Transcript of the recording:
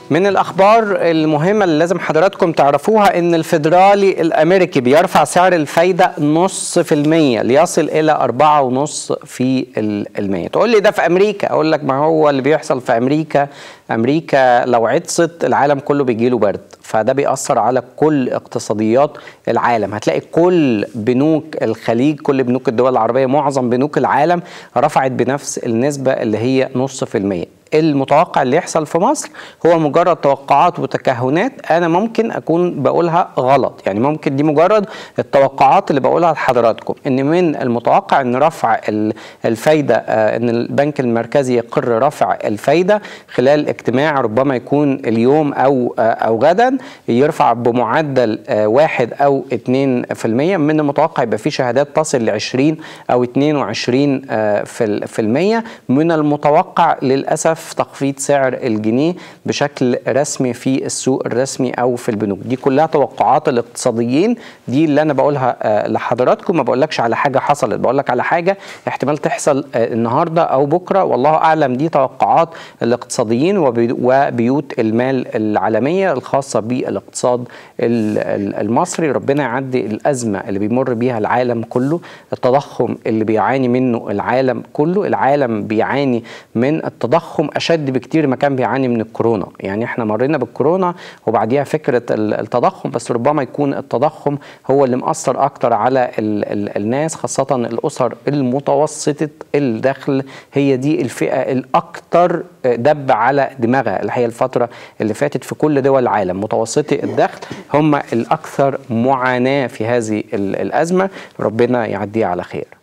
من الاخبار المهمه اللي لازم حضراتكم تعرفوها ان الفيدرالي الامريكي بيرفع سعر الفايده نص في المية ليصل الى أربعة ونص في المية تقول لي ده في امريكا اقول لك ما هو اللي بيحصل في امريكا امريكا لو عطست العالم كله بيجي له برد فده بيأثر على كل اقتصاديات العالم هتلاقي كل بنوك الخليج كل بنوك الدول العربية معظم بنوك العالم رفعت بنفس النسبة اللي هي نص في المية المتوقع اللي يحصل في مصر هو مجرد توقعات وتكهنات انا ممكن اكون بقولها غلط يعني ممكن دي مجرد التوقعات اللي بقولها لحضراتكم ان من المتوقع ان رفع الفايده ان البنك المركزي يقر رفع الفايده خلال اجتماع ربما يكون اليوم او او غدا يرفع بمعدل واحد او 2% من المتوقع يبقى في شهادات تصل ل 20 او 22 في المية من المتوقع للاسف تخفيض سعر الجنيه بشكل رسمي في السوق الرسمي او في البنوك دي كلها توقعات الاقتصاديين دي اللي انا بقولها لحضراتكم ما بقولكش على حاجه حصلت بقول لك على حاجه احتمال تحصل النهارده او بكره والله اعلم دي توقعات الاقتصاديين وبيوت المال العالميه الخاصه بالاقتصاد المصري ربنا يعدي الازمه اللي بيمر بيها العالم كله التضخم اللي بيعاني منه العالم كله العالم بيعاني من التضخم اشد بكتير ما كان بيعاني من الكورونا يعني احنا مرينا بالكورونا وبعديها فكره التضخم بس ربما يكون التضخم هو اللي مأثر اكتر على ال ال الناس خاصه الاسر المتوسطه الدخل هي دي الفئه الاكثر دب على دماغها الحقيقه الفتره اللي فاتت في كل دول العالم متوسطي الدخل هم الاكثر معاناه في هذه الازمه ربنا يعديها على خير